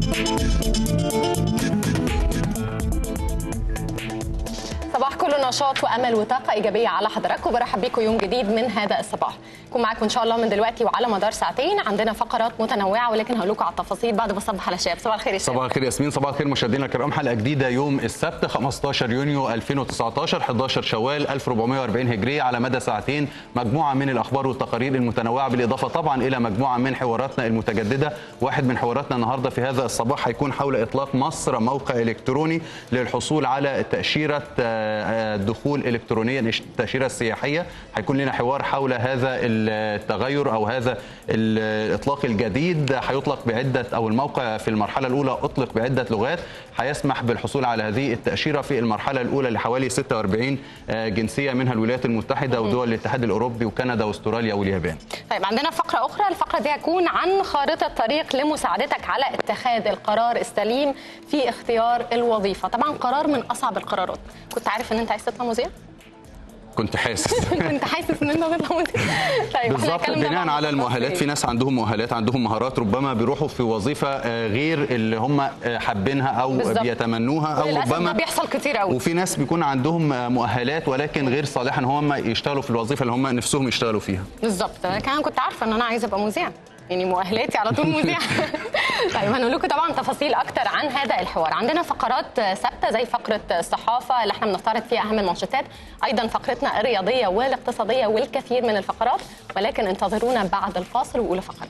صباح كله نشاط وامل وطاقه ايجابيه على حضراتكم برحب بيكم يوم جديد من هذا الصباح نكون معاكم ان شاء الله من دلوقتي وعلى مدار ساعتين عندنا فقرات متنوعه ولكن هقول لكم على التفاصيل بعد ما اصبح على شاب صباح الخير يا شاب صباح الخير ياسمين صباح الخير مشاهدينا الكرام حلقه جديده يوم السبت 15 يونيو 2019 11 شوال 1440 هجريه على مدى ساعتين مجموعه من الاخبار والتقارير المتنوعه بالاضافه طبعا الى مجموعه من حواراتنا المتجدده واحد من حواراتنا النهارده في هذا الصباح هيكون حول اطلاق مصر موقع الكتروني للحصول على تاشيره آه، دخول الكترونيا التاشيره السياحيه هيكون لنا حوار حول هذا التغير او هذا الاطلاق الجديد هيطلق بعده او الموقع في المرحله الاولى اطلق بعده لغات هيسمح بالحصول على هذه التاشيره في المرحله الاولى لحوالي 46 آه، جنسيه منها الولايات المتحده ودول الاتحاد الاوروبي وكندا واستراليا واليابان طيب عندنا فقره اخرى الفقره دي هتكون عن خارطه طريق لمساعدتك على اتخاذ القرار السليم في اختيار الوظيفه طبعا قرار من اصعب القرارات كنت عارف ان انت عايز تطلع مذيع كنت حاسس كنت حاسس ان انت هتطلع مذيع طيب إحنا بالظبط اتكلمنا بناء طبعاً على عن المؤهلات في ناس عندهم مؤهلات عندهم مهارات ربما بيروحوا في وظيفه آه، غير اللي هم آه، حابينها او بالظبط. بيتمنوها او وللاسف ده ربما بيحصل كتير قوي وفي ناس بيكون عندهم آه، مؤهلات ولكن غير صالحه ان هم يشتغلوا في الوظيفه اللي هم نفسهم يشتغلوا فيها بالظبط انا كمان كنت عارفه ان انا عايزه ابقى مذيع يعني مؤهلاتي على طول مذيع طيب هنقول لكم طبعا تفاصيل اكتر عن هذا الحوار عندنا فقرات ثابته زي فقره الصحافه اللي احنا بنستعرض فيها اهم المنشطات ايضا فقرتنا الرياضيه والاقتصاديه والكثير من الفقرات ولكن انتظرونا بعد الفاصل واولى فقرات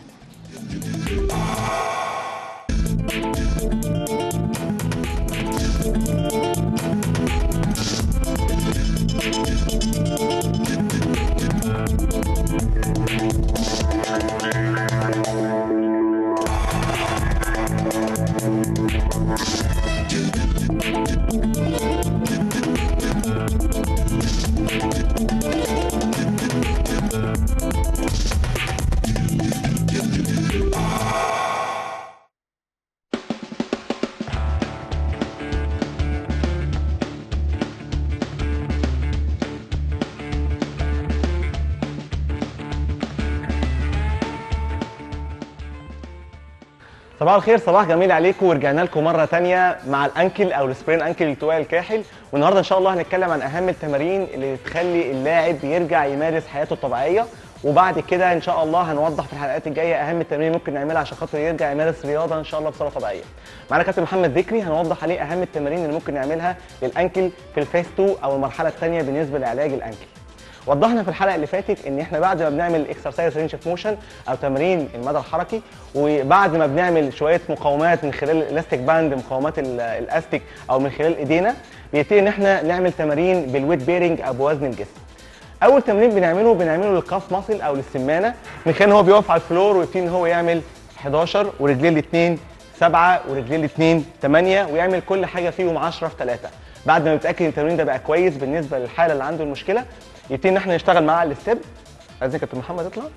صباح الخير صباح جميل عليكم ورجعنا لكم مره تانية مع الانكل او السبرين انكل التواء الكاحل والنهارده ان شاء الله هنتكلم عن اهم التمارين اللي تخلي اللاعب يرجع يمارس حياته الطبيعيه وبعد كده ان شاء الله هنوضح في الحلقات الجايه اهم التمارين اللي ممكن نعملها عشان خاطر يرجع يمارس رياضه ان شاء الله بصوره طبيعيه. معانا كابتن محمد ذكري هنوضح عليه اهم التمارين اللي ممكن نعملها للانكل في الفيس 2 او المرحله الثانيه بالنسبه لعلاج الانكل. وضحنا في الحلقه اللي فاتت ان احنا بعد ما بنعمل اكسرسايز رينج اوف موشن او تمرين المدى الحركي وبعد ما بنعمل شويه مقاومات من خلال الالاستيك باند مقاومات ال- الاستيك او من خلال ايدينا بيبتدي ان احنا نعمل تمارين بالويت بيرنج او بوزن الجسم. اول تمرين بنعمله بنعمله للكاف ماسل او للسمانه من خلال ان هو بيقف على الفلور ويبتدي ان هو يعمل 11 ورجليه الاثنين 7 ورجليه الاثنين 8 ويعمل كل حاجه فيهم 10 في 3 بعد ما بيتاكد ان التمرين ده بقى كويس بالنسبه للحاله اللي عنده المشكله يبتدي ان احنا نشتغل معاه على الستيب عايزين كابتن محمد يطلع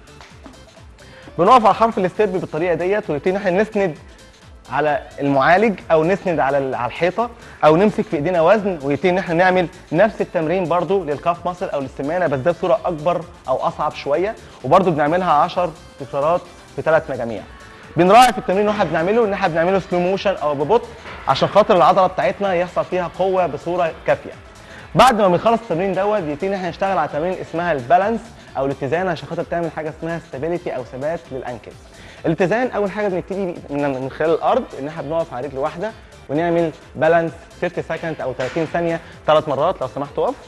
بنقف على حرف الستيب بالطريقه ديت ونبتدي ان احنا نسند على المعالج او نسند على ال- على الحيطه او نمسك في ايدينا وزن ويبتدي ان احنا نعمل نفس التمرين برضو للكاف ماسل او للسمانه بس ده بصوره اكبر او اصعب شويه وبرضو بنعملها 10 تكرارات في ثلاث مجاميع بنراعي في التمرين اللي احنا بنعمله ان احنا بنعمله سلو موشن او ببطء عشان خاطر العضله بتاعتنا يحصل فيها قوه بصوره كافيه بعد ما بنخلص التمرين دوت بيبتدي ان احنا نشتغل على تمارين اسمها البالانس او الاتزان عشان خاطر تعمل حاجه اسمها ستابيليتي او ثبات للانكل الاتزان اول حاجه بنبتدي من من خلال الارض ان احنا بنقف على رجل واحده ونعمل بالانس 30 سكند او 30 ثانيه ثلاث مرات لو سمحت وقف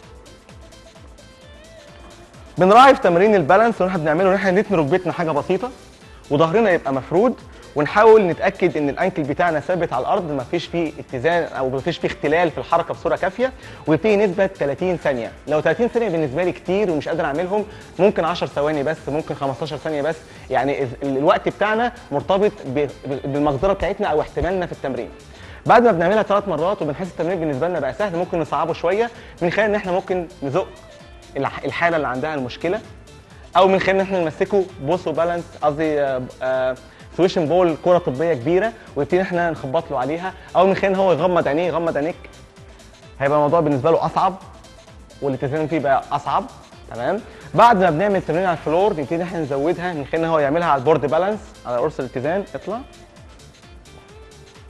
بنراعي في تمرين البالانس اللي احنا بنعمله ان احنا نتني ركبتنا حاجه بسيطه وظهرنا يبقى مفرود ونحاول نتاكد ان الانكل بتاعنا ثابت على الارض ما فيش فيه اتزان او ما فيش فيه اختلال في الحركه بصوره كافيه ويبتدي نثبت 30 ثانيه لو 30 ثانيه بالنسبه لي كتير ومش قادر اعملهم ممكن 10 ثواني بس ممكن 15 ثانيه بس يعني ال- الوقت بتاعنا مرتبط ب- بالمقدره بتاعتنا او احتمالنا في التمرين بعد ما بنعملها ثلاث مرات وبنحس التمرين بالنسبه لنا بقى سهل ممكن نصعبه شويه من خلال ان احنا ممكن نزق الح- الحاله اللي عندها المشكله او من خلال ان احنا نمسكه بوسو بالانس قصدي آه، آه، سويشن بول كره طبيه كبيره ويبتدي احنا نخبط له عليها او من خلال ان هو يغمض عينيه يغمض عينيك هيبقى الموضوع بالنسبه له اصعب والاتزان فيه بقى اصعب تمام بعد ما بنعمل تمرين على الفلور نبتدي ان احنا نزودها من خلال ان هو يعملها على البورد بالانس على قرص الاتزان اطلع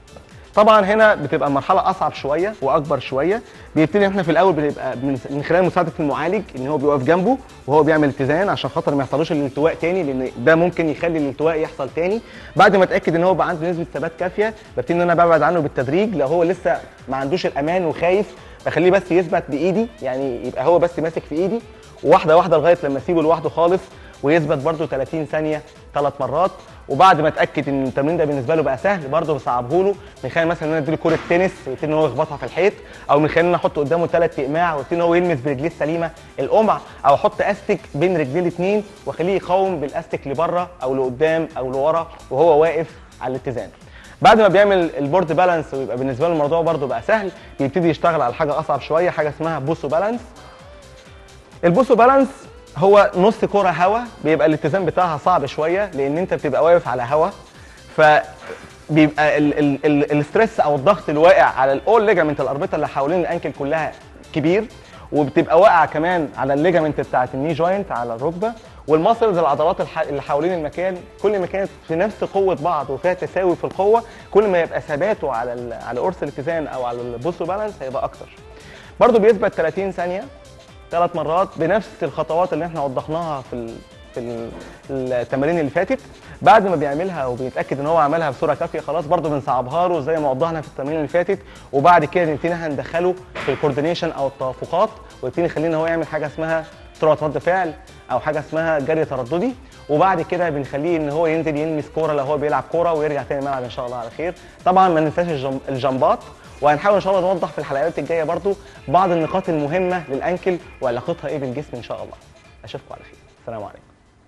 طبعا هنا بتبقى المرحله اصعب شويه واكبر شويه بيبتدي احنا في الاول بنبقى من من خلال مساعده المعالج ان هو بيقف جنبه وهو بيعمل اتزان عشان خاطر ما يحصلوش الالتواء تاني لان ده ممكن يخلي الالتواء يحصل تاني بعد ما اتاكد ان هو بقى عنده نسبه ثبات كافيه ببتدي ان انا ببعد عنه بالتدريج لو هو لسه ما عندوش الامان وخايف بخليه بس يثبت بايدي يعني يبقى هو بس ماسك في ايدي وواحده واحده لغايه لما اسيبه لوحده خالص ويثبت برده 30 ثانيه ثلاث مرات وبعد ما اتاكد ان التمرين ده بالنسبه له بقى سهل برده بصعبه له من خلال مثلا ان انا اديله كوره تنس ويبتدي ان هو يخبطها في الحيط او من خلال ان انا احط قدامه ثلاث اقماع ويبتدي ان هو يلمس برجليه السليمه القمع او احط استك بين رجليه الاثنين واخليه يقاوم بالاستك لبره او لقدام او لورا وهو واقف على الاتزان بعد ما بيعمل البورد بالانس ويبقى بالنسبه له الموضوع برده بقى سهل بيبتدي يشتغل على حاجه اصعب شويه حاجه اسمها بوسو بالانس البوسو بالانس هو نص كرة هوا بيبقى الاتزان بتاعها صعب شوية لأن أنت بتبقى واقف على هوا فبيبقى ال- ال- ال- الستريس أو الضغط اللي واقع على الأول ليجامنت الأربطة اللي حوالين الأنكل كلها كبير وبتبقى واقعة كمان على الليجامنت بتاعت الني جوينت على الركبة والماسلز العضلات الح- اللي حوالين المكان كل ما كانت في نفس قوة بعض وفيها تساوي في القوة كل ما يبقى ثباته على ال- على قرص الاتزان أو على البوسو بالانس هيبقى أكتر برضه بيثبت 30 ثانية ثلاث مرات بنفس الخطوات اللي احنا وضحناها في ال... في ال- التمارين اللي فاتت بعد ما بيعملها وبيتاكد ان هو عملها بصوره كافيه خلاص برضه بنصعبها له زي ما وضحنا في التمارين اللي فاتت وبعد كده نبتدي احنا ندخله في الكوردينيشن او التوافقات ونبتدي نخليه ان هو يعمل حاجه اسمها سرعه رد فعل او حاجه اسمها جري ترددي وبعد كده بنخليه ان هو ينزل يلمس كوره لو هو بيلعب كوره ويرجع تاني الملعب ان شاء الله على خير طبعا ما ننساش الجم... الجمبات وهنحاول ان شاء الله نوضح في الحلقات الجايه برضو بعض النقاط المهمه للانكل وعلاقتها ايه بالجسم ان شاء الله اشوفكم على خير السلام عليكم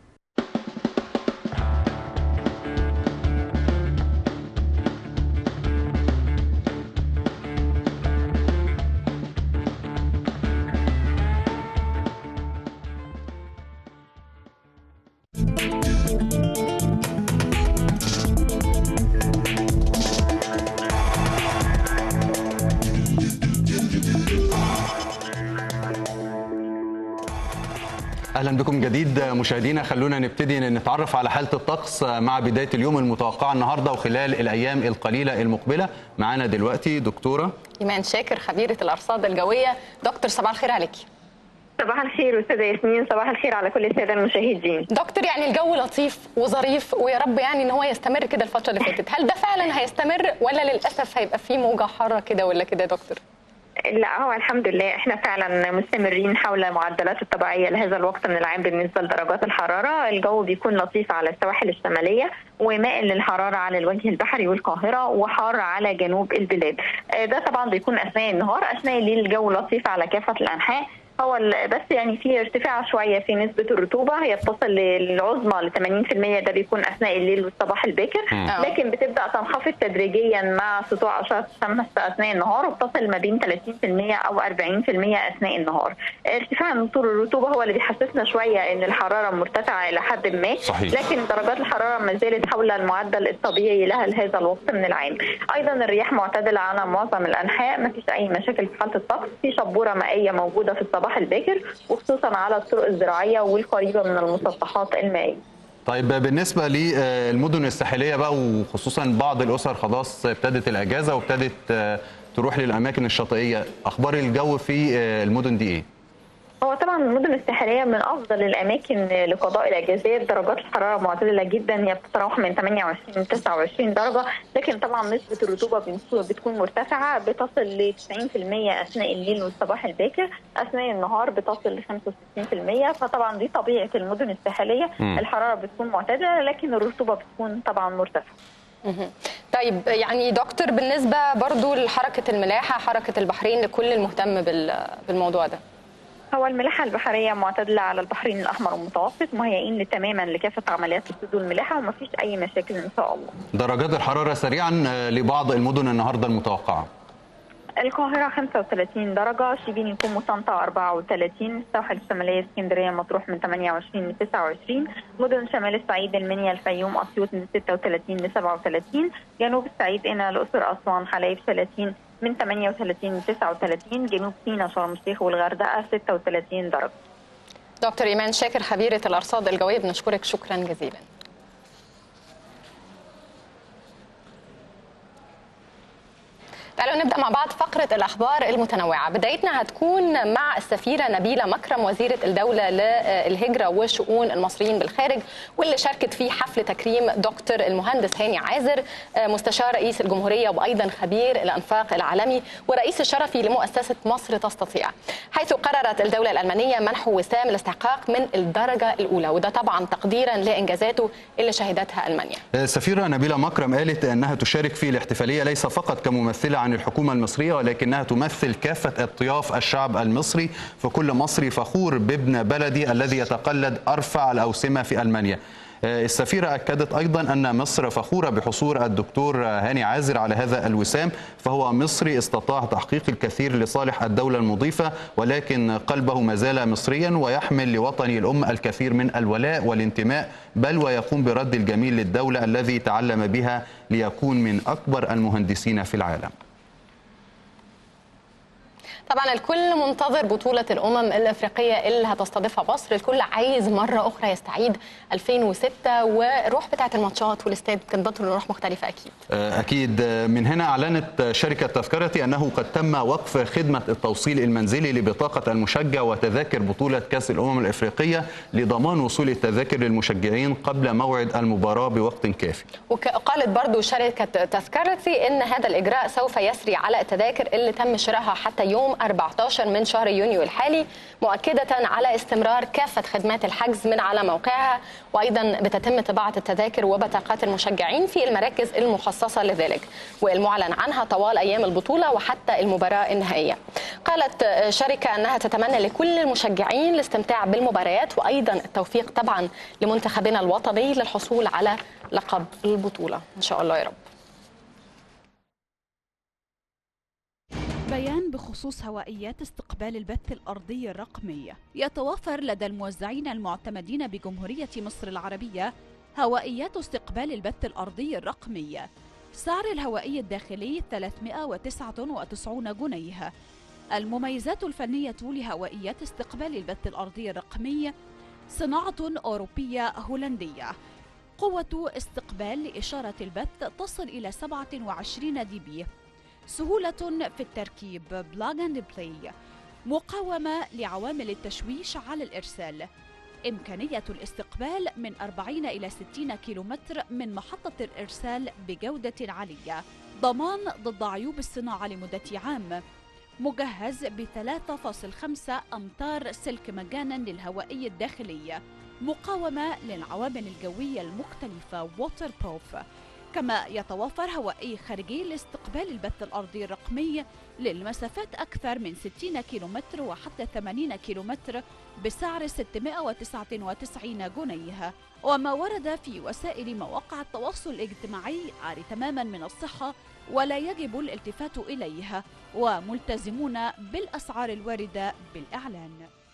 اهلا بكم جديد مشاهدينا خلونا نبتدي نتعرف على حاله الطقس مع بدايه اليوم المتوقعه النهارده وخلال الايام القليله المقبله معانا دلوقتي دكتوره ايمان شاكر خبيره الارصاد الجويه دكتور صباح الخير عليكي صباح الخير استاذه ياسمين صباح الخير على كل الساده المشاهدين دكتور يعني الجو لطيف وظريف ويا رب يعني ان هو يستمر كده الفتره اللي فاتت هل ده فعلا هيستمر ولا للاسف هيبقى فيه موجه حاره كده ولا كده يا دكتور لا هو الحمد لله احنا فعلا مستمرين حول المعدلات الطبيعيه لهذا الوقت من العام بالنسبه لدرجات الحراره الجو بيكون لطيف على السواحل الشماليه ومائل للحراره على الوجه البحري والقاهره وحار على جنوب البلاد آه، ده طبعا بيكون اثناء النهار اثناء الليل الجو لطيف على كافه الانحاء هو ال- بس يعني في ارتفاع شويه في نسبه الرطوبه هي بتصل للعظمى ل 80% ده بيكون اثناء الليل والصباح الباكر آه. لكن بتبدا تنخفض تدريجيا مع سطوع اشعه الشمس اثناء النهار وبتصل ما بين 30% او 40% اثناء النهار. ارتفاع نسور الرطوبه هو اللي بيحسسنا شويه ان الحراره مرتفعه الى حد ما صحيح. لكن درجات الحراره ما زالت حول المعدل الطبيعي لها لهذا الوقت من العام. ايضا الرياح معتدله على معظم الانحاء ما فيش اي مشاكل في حاله الطقس في شبوره مائيه موجوده في الصباح الباكر وخصوصا على الطرق الزراعيه والقريبه من المسطحات المائيه. طيب بالنسبه للمدن الساحليه بقى وخصوصا بعض الاسر خلاص ابتدت الاجازه وابتدت آه، تروح للاماكن الشاطئيه اخبار الجو في آه، المدن دي ايه هو طبعا المدن الساحليه من افضل الاماكن لقضاء الاجازات درجات الحراره معتدله جدا هي بتتراوح من 28 ل 29 درجه لكن طبعا نسبه الرطوبه بنسو- بتكون مرتفعه بتصل ل 90% اثناء الليل والصباح الباكر اثناء النهار بتصل ل 65% فطبعا دي طبيعه المدن الساحليه مم. الحراره بتكون معتدله لكن الرطوبه بتكون طبعا مرتفعه مهم. طيب يعني دكتور بالنسبه برضو لحركه الملاحه حركه البحرين لكل المهتم بال- بالموضوع ده هو الملاحة البحرية معتدلة على البحرين الأحمر والمتوسط مهيئين تماما لكافة عمليات تصيد الملاحة ومفيش أي مشاكل إن شاء الله. درجات الحراره سريعا آه، لبعض المدن النهارده المتوقعه القاهرة 35 درجة، شبين يكون مطنطا 34 الساحل الشمالية اسكندرية مطروح من 28 ل 29 مدن شمال الصعيد المنيا الفيوم أسيوط من 36 ل 37 جنوب الصعيد هنا الأقصر أسوان حلايب 30 من 38 ل 39 جنوب سيناء شرم الشيخ والغردقة 36 درجة دكتور ايمان شاكر خبيره الارصاد الجويه بنشكرك شكرا جزيلا تعالوا نبدا مع بعض فقره الاخبار المتنوعه بدايتنا هتكون مع السفيره نبيله مكرم وزيره الدوله للهجره وشؤون المصريين بالخارج واللي شاركت في حفل تكريم دكتور المهندس هاني عازر مستشار رئيس الجمهوريه وايضا خبير الانفاق العالمي ورئيس الشرفي لمؤسسه مصر تستطيع حيث قررت الدوله الالمانيه منحه وسام الاستحقاق من الدرجه الاولى وده طبعا تقديرا لانجازاته اللي شهدتها المانيا السفيره نبيله مكرم قالت انها تشارك في الاحتفاليه ليس فقط كممثله عن الحكومه المصريه ولكنها تمثل كافه اطياف الشعب المصري فكل مصري فخور بابن بلدي الذي يتقلد ارفع الاوسمه في المانيا السفيرة أكدت أيضا أن مصر فخورة بحصول الدكتور هاني عازر على هذا الوسام فهو مصري استطاع تحقيق الكثير لصالح الدولة المضيفة ولكن قلبه ما زال مصريا ويحمل لوطنه الأم الكثير من الولاء والانتماء بل ويقوم برد الجميل للدولة الذي تعلم بها ليكون من أكبر المهندسين في العالم طبعا الكل منتظر بطولة الأمم الأفريقية اللي هتستضيفها مصر الكل عايز مرة أخرى يستعيد 2006 والروح بتاعة الماتشات والاستاد كانت برضه روح مختلفة أكيد أكيد من هنا أعلنت شركة تذكرتي أنه قد تم وقف خدمة التوصيل المنزلي لبطاقة المشجع وتذاكر بطولة كأس الأمم الأفريقية لضمان وصول التذاكر للمشجعين قبل موعد المباراة بوقت كافي وقالت برضو شركة تذكرتي أن هذا الإجراء سوف يسري على التذاكر اللي تم شرائها حتى يوم 14 من شهر يونيو الحالي مؤكدة على استمرار كافة خدمات الحجز من على موقعها وأيضا بتتم طباعة التذاكر وبطاقات المشجعين في المراكز المخصصة لذلك والمعلن عنها طوال أيام البطولة وحتى المباراة النهائية قالت شركة أنها تتمنى لكل المشجعين الاستمتاع بالمباريات وأيضا التوفيق طبعا لمنتخبنا الوطني للحصول على لقب البطولة إن شاء الله يا رب بيان بخصوص هوائيات استقبال البث الأرضي الرقمي يتوفر لدى الموزعين المعتمدين بجمهورية مصر العربية هوائيات استقبال البث الأرضي الرقمي سعر الهوائي الداخلي 399 جنيه المميزات الفنية لهوائيات استقبال البث الأرضي الرقمي صناعة أوروبية هولندية قوة استقبال لإشارة البث تصل إلى 27 دي بي سهولة في التركيب بلاج اند بلاي مقاومة لعوامل التشويش على الإرسال إمكانية الاستقبال من 40 إلى 60 كيلومتر من محطة الإرسال بجودة عالية ضمان ضد عيوب الصناعة لمدة عام مجهز ب 3.5 أمتار سلك مجانا للهوائي الداخلي مقاومة للعوامل الجوية المختلفة ووتر بروف كما يتوفر هوائي خارجي لاستقبال البث الأرضي الرقمي للمسافات أكثر من 60 كيلومتر وحتى 80 كيلومتر بسعر 699 جنيه وما ورد في وسائل مواقع التواصل الاجتماعي عاري تماما من الصحة ولا يجب الالتفات إليها وملتزمون بالأسعار الواردة بالإعلان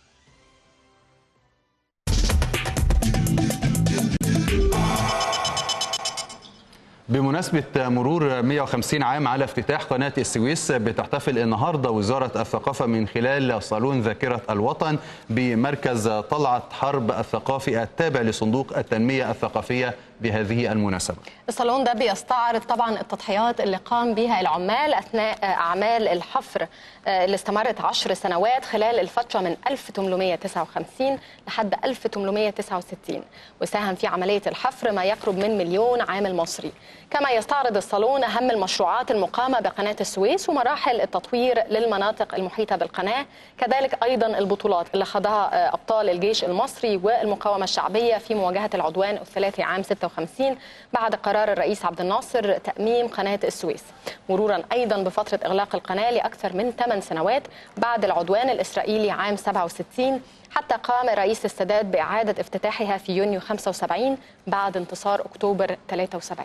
بمناسبة مرور 150 عام على افتتاح قناة السويس بتحتفل النهاردة وزارة الثقافة من خلال صالون ذاكرة الوطن بمركز طلعت حرب الثقافي التابع لصندوق التنمية الثقافية بهذه المناسبة الصالون ده بيستعرض طبعا التضحيات اللي قام بها العمال أثناء أعمال الحفر اللي استمرت عشر سنوات خلال الفترة من 1859 لحد 1869 وساهم في عملية الحفر ما يقرب من مليون عامل مصري كما يستعرض الصالون أهم المشروعات المقامة بقناة السويس ومراحل التطوير للمناطق المحيطة بالقناة كذلك أيضا البطولات اللي خاضها أبطال الجيش المصري والمقاومة الشعبية في مواجهة العدوان الثلاثي عام 56 بعد قرار الرئيس عبد الناصر تأميم قناة السويس مرورا أيضا بفترة إغلاق القناة لأكثر من 8 سنوات بعد العدوان الإسرائيلي عام 67 حتى قام رئيس السادات بإعادة افتتاحها في يونيو 75 بعد انتصار أكتوبر 73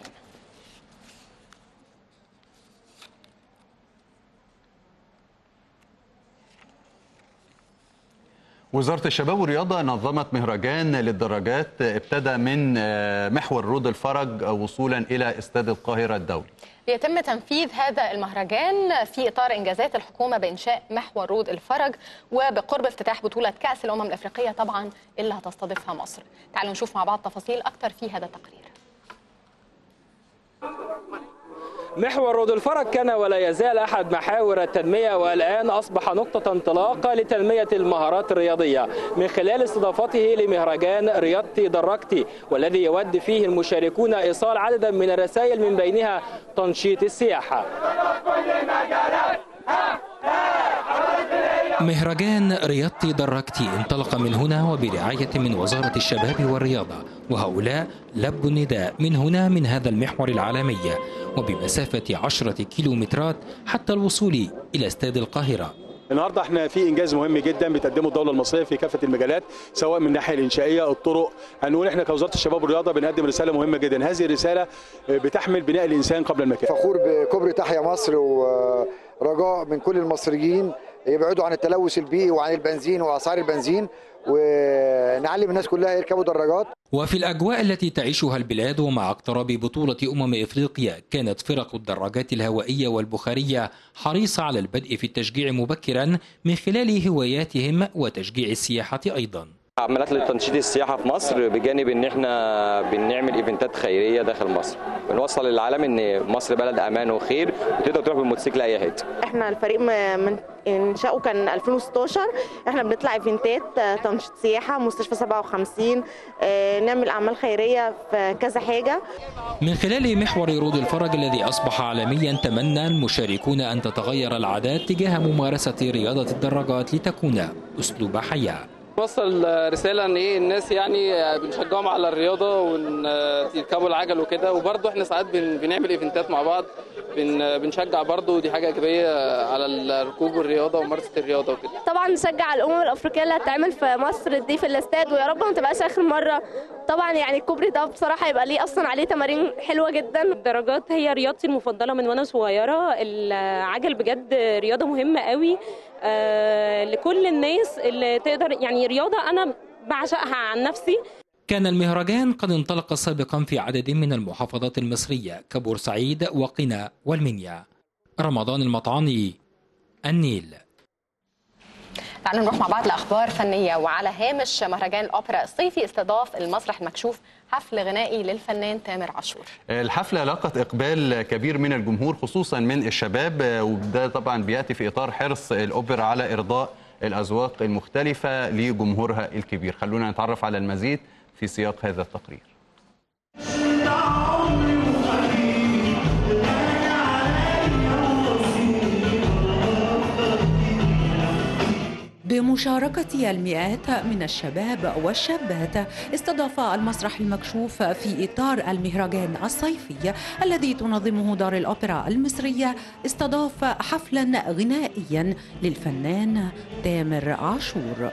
وزارة الشباب والرياضة نظمت مهرجان للدراجات ابتدى من محور رود الفرج وصولا إلى استاد القاهرة الدولي بيتم تنفيذ هذا المهرجان في اطار انجازات الحكومه بانشاء محور رود الفرج وبقرب افتتاح بطوله كاس الامم الافريقيه طبعا اللي هتستضيفها مصر. تعالوا نشوف مع بعض تفاصيل اكتر في هذا التقرير. محور رود الفرج كان ولا يزال أحد محاور التنمية والآن أصبح نقطة انطلاق لتنمية المهارات الرياضية من خلال استضافته لمهرجان رياضتي درجتي والذي يود فيه المشاركون إيصال عددا من الرسائل من بينها تنشيط السياحة مهرجان رياضتي درجتي انطلق من هنا وبرعاية من وزارة الشباب والرياضة وهؤلاء لبوا النداء من هنا من هذا المحور العالمي وبمسافة عشرة كيلومترات حتى الوصول إلى استاد القاهرة النهارده احنا في انجاز مهم جدا بتقدمه الدوله المصريه في كافه المجالات سواء من الناحيه الانشائيه الطرق هنقول احنا كوزاره الشباب والرياضه بنقدم رساله مهمه جدا هذه الرساله بتحمل بناء الانسان قبل المكان فخور بكوبري تحيا مصر ورجاء من كل المصريين يبعدوا عن التلوث البيئي وعن البنزين واسعار البنزين ونعلم الناس كلها يركبوا دراجات وفي الأجواء التي تعيشها البلاد ومع اقتراب بطولة أمم إفريقيا كانت فرق الدراجات الهوائية والبخارية حريصة على البدء في التشجيع مبكرا من خلال هواياتهم وتشجيع السياحة أيضا عمليات لتنشيط السياحه في مصر بجانب ان احنا بنعمل ايفنتات خيريه داخل مصر بنوصل للعالم ان مصر بلد امان وخير وتقدر تروح بالموتوسيكل اي حته احنا الفريق من انشاؤه كان 2016 احنا بنطلع ايفنتات تنشيط سياحه مستشفى 57 نعمل اعمال خيريه في كذا حاجه من خلال محور رود الفرج الذي اصبح عالميا تمنى المشاركون ان تتغير العادات تجاه ممارسه رياضه الدراجات لتكون اسلوب حياه نوصل رساله ان ايه الناس يعني بنشجعهم على الرياضه ويركبوا العجل وكده وبرضه احنا ساعات بنعمل ايفنتات مع بعض بنشجع برضه ودي حاجه ايجابيه على الركوب والرياضه وممارسه الرياضه وكده طبعا نشجع الامم الافريقيه اللي هتتعمل في مصر دي في الاستاد ويا رب ما تبقاش اخر مره طبعا يعني الكوبري ده بصراحه يبقى ليه اصلا عليه تمارين حلوه جدا الدراجات هي رياضتي المفضله من وانا صغيره العجل بجد رياضه مهمه قوي آه لكل الناس اللي تقدر يعني رياضه انا بعشقها عن نفسي كان المهرجان قد انطلق سابقا في عدد من المحافظات المصريه كبورسعيد وقنا والمنيا رمضان المطعاني النيل تعالوا نروح مع بعض لاخبار فنيه وعلى هامش مهرجان الاوبرا الصيفي استضاف المسرح المكشوف حفل غنائي للفنان تامر عاشور. الحفله لاقت اقبال كبير من الجمهور خصوصا من الشباب وده طبعا بياتي في اطار حرص الاوبرا على ارضاء الاذواق المختلفه لجمهورها الكبير. خلونا نتعرف على المزيد في سياق هذا التقرير. بمشاركة المئات من الشباب والشابات استضاف المسرح المكشوف في إطار المهرجان الصيفي الذي تنظمه دار الأوبرا المصرية استضاف حفلا غنائيا للفنان تامر عاشور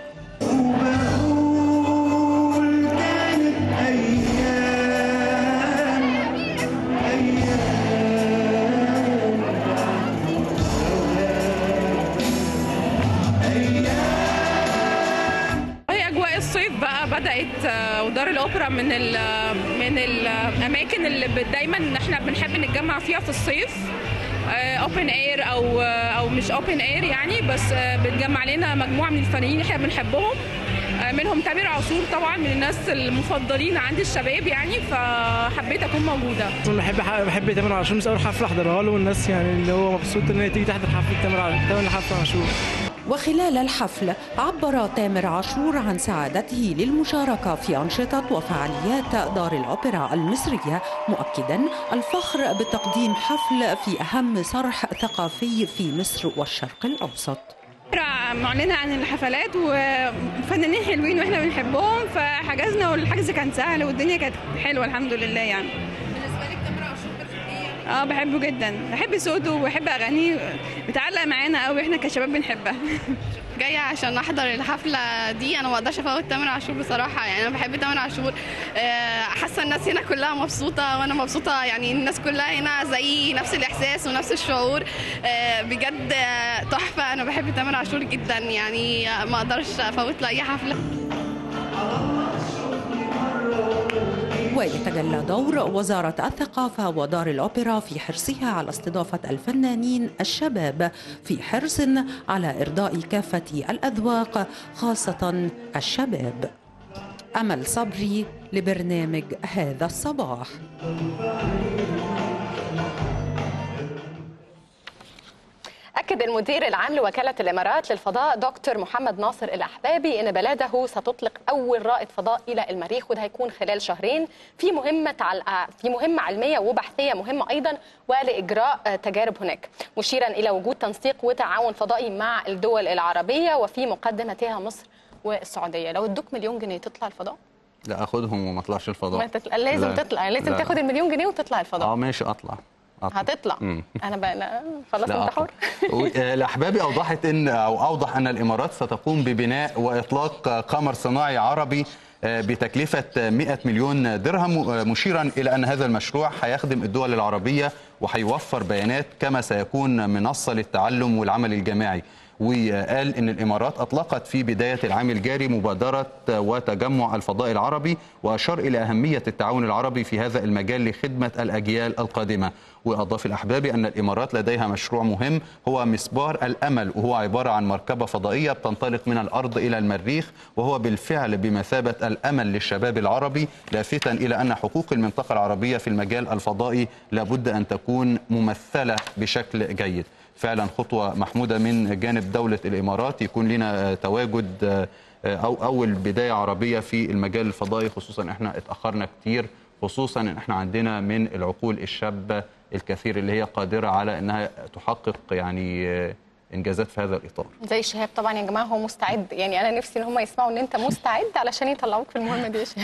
بدات ودار الاوبرا من ال من الاماكن اللي دايما احنا بنحب نتجمع فيها في الصيف اوبن اير او او مش اوبن اير يعني بس بتجمع لنا مجموعه من الفنانين احنا بنحبهم منهم تامر عاشور طبعا من الناس المفضلين عند الشباب يعني فحبيت اكون موجوده. بحب بحب تامر عاشور من اول حفله احضرها له والناس يعني اللي هو مبسوط ان هي تيجي تحضر حفله تامر تامر حفله عاشور. وخلال الحفل عبر تامر عاشور عن سعادته للمشاركة في أنشطة وفعاليات دار الأوبرا المصرية مؤكدا الفخر بتقديم حفل في أهم صرح ثقافي في مصر والشرق الأوسط معلنة عن الحفلات وفنانين حلوين واحنا بنحبهم فحجزنا والحجز كان سهل والدنيا كانت حلوة الحمد لله يعني بالنسبة لك تامر عاشور اه بحبه جدا بحب صوته وبحب اغانيه بتعلق معانا قوي احنا كشباب بنحبها جايه عشان احضر الحفله دي انا ما اقدرش افوت تامر عاشور بصراحه يعني انا بحب تامر عاشور حاسه الناس هنا كلها مبسوطه وانا مبسوطه يعني الناس كلها هنا زي نفس الاحساس ونفس الشعور بجد تحفه انا بحب تامر عاشور جدا يعني ما اقدرش افوت له اي حفله ويتجلى دور وزارة الثقافة ودار الأوبرا في حرصها على استضافة الفنانين الشباب في حرص على إرضاء كافة الأذواق خاصة الشباب أمل صبري لبرنامج هذا الصباح أكد المدير العام لوكالة الإمارات للفضاء دكتور محمد ناصر الأحبابي أن بلاده ستطلق أول رائد فضاء إلى المريخ وده هيكون خلال شهرين في مهمة عل... في مهمة علمية وبحثية مهمة أيضا ولإجراء آه، تجارب هناك مشيرا إلى وجود تنسيق وتعاون فضائي مع الدول العربية وفي مقدمتها مصر والسعودية لو ادوك مليون جنيه تطلع الفضاء لا اخدهم وما اطلعش الفضاء ما تطلع لازم لا. تطلع لازم لا. تاخد المليون جنيه وتطلع الفضاء اه ماشي اطلع أطلع. هتطلع مم. انا بقى لا خلاص لا انت أطلع. حر و- آه، الأحبابي أوضحت إن أو أوضح أن الإمارات ستقوم ببناء وإطلاق آه، قمر صناعي عربي آه، بتكلفة آه، 100 مليون درهم آه، مشيرا إلى أن هذا المشروع هيخدم الدول العربية وهيوفر بيانات كما سيكون منصة للتعلم والعمل الجماعي وقال ان الامارات اطلقت في بدايه العام الجاري مبادره وتجمع الفضاء العربي واشار الى اهميه التعاون العربي في هذا المجال لخدمه الاجيال القادمه واضاف الاحبابي ان الامارات لديها مشروع مهم هو مسبار الامل وهو عباره عن مركبه فضائيه بتنطلق من الارض الى المريخ وهو بالفعل بمثابه الامل للشباب العربي لافتا الى ان حقوق المنطقه العربيه في المجال الفضائي لابد ان تكون ممثله بشكل جيد فعلا خطوه محموده من جانب دوله الامارات يكون لنا آه، تواجد آه، آه، او اول بدايه عربيه في المجال الفضائي خصوصا احنا اتاخرنا كتير خصوصا ان احنا عندنا من العقول الشابه الكثير اللي هي قادره على انها تحقق يعني آه، انجازات في هذا الاطار زي شهاب طبعا يا جماعه هو مستعد يعني انا نفسي ان هم يسمعوا ان انت مستعد علشان يطلعوك في المهمه دي يا شهاب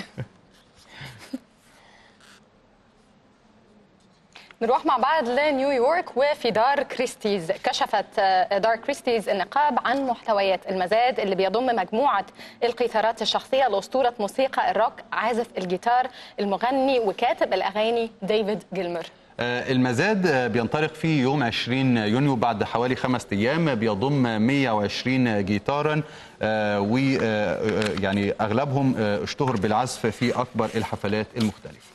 نروح مع بعض لنيويورك وفي دار كريستيز كشفت آه، دار كريستيز النقاب عن محتويات المزاد اللي بيضم مجموعة القيثارات الشخصية لأسطورة موسيقى الروك عازف الجيتار المغني وكاتب الأغاني ديفيد جيلمر آه، المزاد آه، بينطلق في يوم 20 يونيو بعد حوالي خمس ايام بيضم 120 جيتارا ويعني اغلبهم آه، اشتهر بالعزف في اكبر الحفلات المختلفه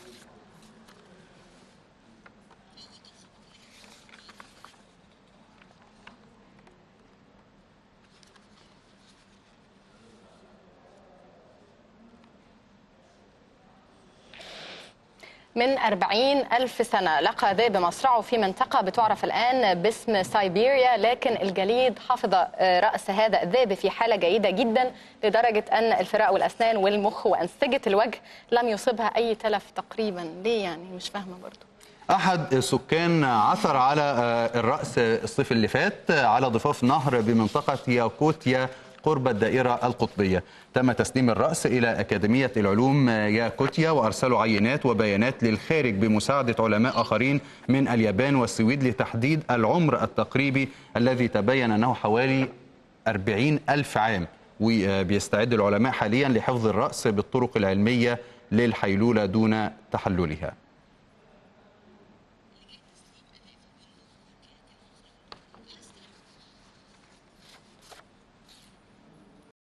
من 40 ألف سنة لقى ذئب مصرعه في منطقة بتعرف الآن باسم سيبيريا لكن الجليد حفظ آه، رأس هذا الذئب في حالة جيدة جدا لدرجة أن الفراء والأسنان والمخ وأنسجة الوجه لم يصبها أي تلف تقريبا ليه يعني مش فاهمة برضو احد السكان عثر على آه، الراس الصيف اللي فات آه، على ضفاف نهر بمنطقه ياكوتيا قرب الدائرة القطبية تم تسليم الرأس إلى أكاديمية العلوم ياكوتيا وأرسلوا عينات وبيانات للخارج بمساعدة علماء آخرين من اليابان والسويد لتحديد العمر التقريبي الذي تبين أنه حوالي 40 ألف عام وبيستعد العلماء حاليا لحفظ الرأس بالطرق العلمية للحيلولة دون تحللها